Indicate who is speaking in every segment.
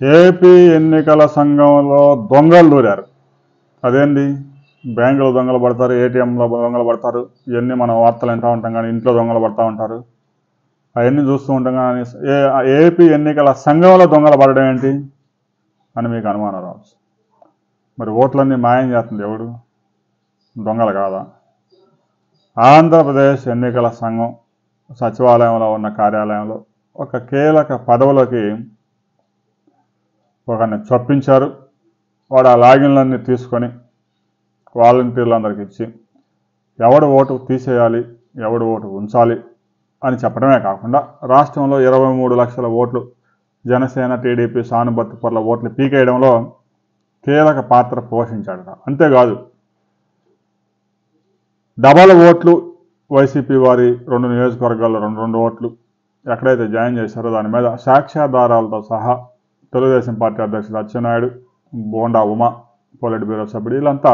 Speaker 1: AP ఎన్నికల సంఘంలో దొంగలు దూరారు అదేంటి బ్యాంకులో దొంగలు పడతారు ఏటీఎంలో దొంగలు పడతారు ఇవన్నీ మనం వార్తలు వింటూ ఉంటాం కానీ ఇంట్లో దొంగలు పడతా ఉంటారు అవన్నీ చూస్తూ ఉంటాం కానీ ఏ ఏపీ ఎన్నికల సంఘంలో దొంగలు పడడం ఏంటి అని మీకు అనుమానం రావచ్చు మరి ఓట్లన్నీ మాయం చేస్తుంది ఎవడు దొంగలు కాదా ఆంధ్రప్రదేశ్ ఎన్నికల సంఘం సచివాలయంలో ఉన్న కార్యాలయంలో ఒక కీలక పదవులకి ఒకరిని చొప్పించారు వాడు ఆ లాగిన్లన్నీ తీసుకొని వాలంటీర్లందరికి ఇచ్చి ఎవడు ఓటు తీసేయాలి ఎవడు ఓటు ఉంచాలి అని చెప్పడమే కాకుండా రాష్ట్రంలో ఇరవై మూడు లక్షల ఓట్లు జనసేన టీడీపీ సానుభూతి పర్ల ఓట్లు పీకేయడంలో కీలక పాత్ర పోషించాడట అంతేకాదు డబల్ ఓట్లు వైసీపీ వారి రెండు నియోజకవర్గాల్లో రెండు రెండు ఓట్లు ఎక్కడైతే జాయిన్ చేశారో దాని మీద సాక్ష్యాధారాలతో సహా తెలుగుదేశం పార్టీ అధ్యక్షుడు అచ్చెన్నాయుడు బోండా ఉమా పొలిట్ బ్యూరో సభ్యుడు వీళ్ళంతా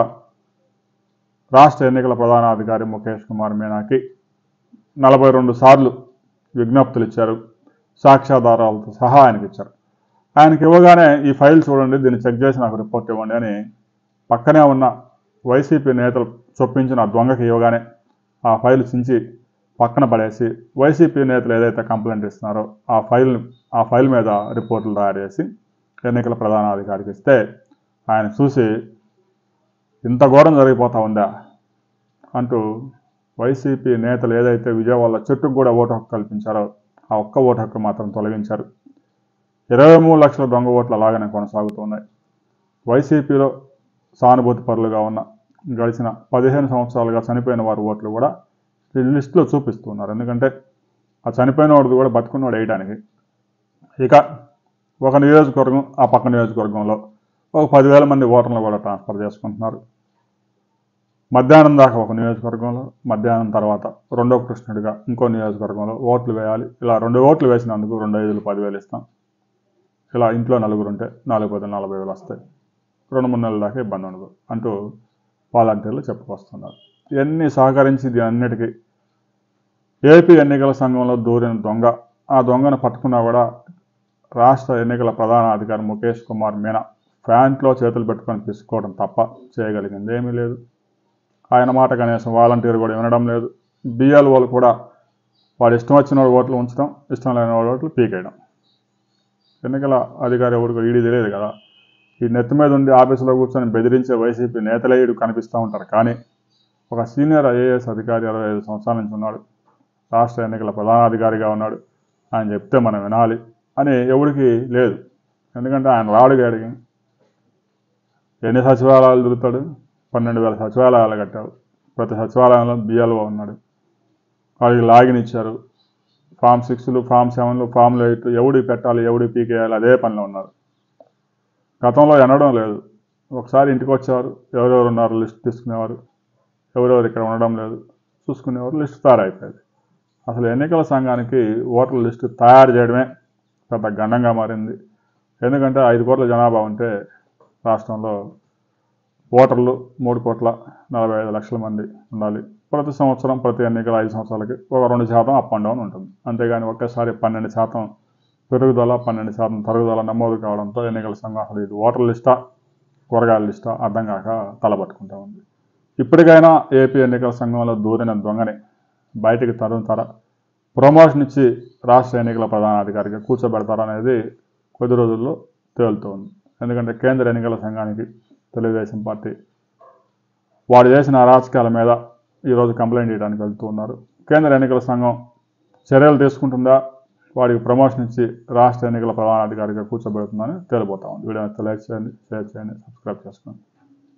Speaker 1: రాష్ట్ర ఎన్నికల ప్రధానాధికారి ముఖేష్ కుమార్ మీనాకి నలభై రెండు సార్లు విజ్ఞప్తులు ఇచ్చారు సాక్ష్యాధారాలతో సహా ఆయనకి ఇచ్చారు ఆయనకి ఇవ్వగానే ఈ ఫైల్ చూడండి దీన్ని చెక్ చేసి నాకు రిపోర్ట్ ఇవ్వండి అని పక్కనే ఉన్న వైసీపీ నేతలు చొప్పించిన ఆ దొంగకి ఇవ్వగానే ఆ ఫైల్ చించి పక్కన పడేసి వైసీపీ నేతలు ఏదైతే కంప్లైంట్ ఇస్తున్నారో ఆ ఫైల్ ఆ ఫైల్ మీద రిపోర్టులు తయారు చేసి ఎన్నికల ప్రధానాధికారికి ఇస్తే ఆయన చూసి ఇంత ఘోరం జరిగిపోతా ఉందా అంటూ వైసీపీ నేతలు ఏదైతే విజయవాడలో చెట్టుకు కూడా ఓటు హక్కు కల్పించారో ఆ ఒక్క ఓటు హక్కు మాత్రం తొలగించారు ఇరవై మూడు లక్షల దొంగ ఓట్లు అలాగనే కొనసాగుతున్నాయి వైసీపీలో సానుభూతి పరులుగా ఉన్న గడిచిన పదిహేను సంవత్సరాలుగా చనిపోయిన వారి ఓట్లు కూడా ఈ లిస్టులో చూపిస్తున్నారు ఎందుకంటే ఆ చనిపోయిన వాడిది కూడా బతుకున్నవాడు వేయడానికి ఇక ఒక నియోజకవర్గం ఆ పక్క నియోజకవర్గంలో ఒక పదివేల మంది ఓటర్లు కూడా ట్రాన్స్ఫర్ చేసుకుంటున్నారు మధ్యాహ్నం దాకా ఒక నియోజకవర్గంలో మధ్యాహ్నం తర్వాత రెండో కృష్ణుడిగా ఇంకో నియోజకవర్గంలో ఓట్లు వేయాలి ఇలా రెండు ఓట్లు వేసినందుకు రెండు ఐదులు పదివేలు ఇస్తాం ఇలా ఇంట్లో నలుగురు ఉంటే నాలుగు పది నలభై వేలు వస్తాయి రెండు మూడు నెలల దాకా ఇబ్బంది ఉండదు అంటూ వాలంటీర్లు చెప్పుకొస్తున్నారు ఇవన్నీ సహకరించి దీని అన్నిటికీ ఏపీ ఎన్నికల సంఘంలో దూరిన దొంగ ఆ దొంగను పట్టుకున్నా కూడా రాష్ట్ర ఎన్నికల ప్రధాన అధికారి ముఖేష్ కుమార్ మీనా ఫ్యాంట్లో చేతులు పెట్టుకొని తీసుకోవడం తప్ప చేయగలిగింది ఏమీ లేదు ఆయన మాట కనీసం వాలంటీర్ కూడా వినడం లేదు బిఎల్ఓలు కూడా వాడు ఇష్టం వచ్చిన వాడు ఓట్లు ఉంచడం ఇష్టం లేని వాడు ఓట్లు పీకేయడం ఎన్నికల అధికారి ఎవరికి ఈడీ తెలియదు కదా ఈ నెత్తి మీద ఉండి ఆఫీసులో కూర్చొని బెదిరించే వైసీపీ నేతలే ఈడు కనిపిస్తూ ఉంటారు కానీ ఒక సీనియర్ ఐఏఎస్ అధికారి ఇరవై ఐదు సంవత్సరాల నుంచి ఉన్నాడు రాష్ట్ర ఎన్నికల ప్రధానాధికారిగా ఉన్నాడు ఆయన చెప్తే మనం వినాలి అని ఎవరికి లేదు ఎందుకంటే ఆయన రాడు గాడికి ఎన్ని సచివాలయాలు తిరుగుతాడు పన్నెండు వేల సచివాలయాలు కట్టావు ప్రతి సచివాలయంలో బిఎల్ఓ ఉన్నాడు వాడికి లాగిన్ ఇచ్చారు ఫామ్ సిక్స్లు ఫామ్ సెవెన్లు ఫామ్లు ఎయిట్ ఎవడి పెట్టాలి ఎవడి పీకేయాలి అదే పనిలో ఉన్నారు గతంలో ఎనడం లేదు ఒకసారి ఇంటికి వచ్చేవారు ఎవరెవరు ఉన్నారు లిస్ట్ తీసుకునేవారు ఎవరెవరు ఇక్కడ ఉండడం లేదు చూసుకునేవారు లిస్ట్ తయారైపోయేది అసలు ఎన్నికల సంఘానికి ఓటర్ల లిస్టు తయారు చేయడమే పెద్ద గండంగా మారింది ఎందుకంటే ఐదు కోట్ల జనాభా ఉంటే రాష్ట్రంలో ఓటర్లు మూడు కోట్ల నలభై ఐదు లక్షల మంది ఉండాలి ప్రతి సంవత్సరం ప్రతి ఎన్నికల ఐదు సంవత్సరాలకి ఒక రెండు శాతం అప్ అండ్ డౌన్ ఉంటుంది అంతేగాని ఒకేసారి పన్నెండు శాతం పెరుగుదల పన్నెండు శాతం తరుగుదల నమోదు కావడంతో ఎన్నికల సంఘం అసలు ఇది ఓటర్ లిస్టా కూరగాయల లిస్టా అర్థం కాక తలపట్టుకుంటా ఉంది ఇప్పటికైనా ఏపీ ఎన్నికల సంఘంలో దూరిన దొంగని బయటికి తరుముతారా ప్రమోషన్ ఇచ్చి రాష్ట్ర ఎన్నికల ప్రధానాధికారిగా కూర్చోబెడతారనేది కొద్ది రోజుల్లో తేలుతోంది ఎందుకంటే కేంద్ర ఎన్నికల సంఘానికి తెలుగుదేశం పార్టీ వాడు చేసిన అరాచకాల మీద ఈరోజు కంప్లైంట్ చేయడానికి వెళ్తూ ఉన్నారు కేంద్ర ఎన్నికల సంఘం చర్యలు తీసుకుంటుందా వాడికి ప్రమోషన్ ఇచ్చి రాష్ట్ర ఎన్నికల ప్రధానాధికారిగా కూర్చోబెడుతుందని తేలిపోతా ఉంది వీడియో లైక్ చేయండి షేర్ చేయండి సబ్స్క్రైబ్ చేసుకోండి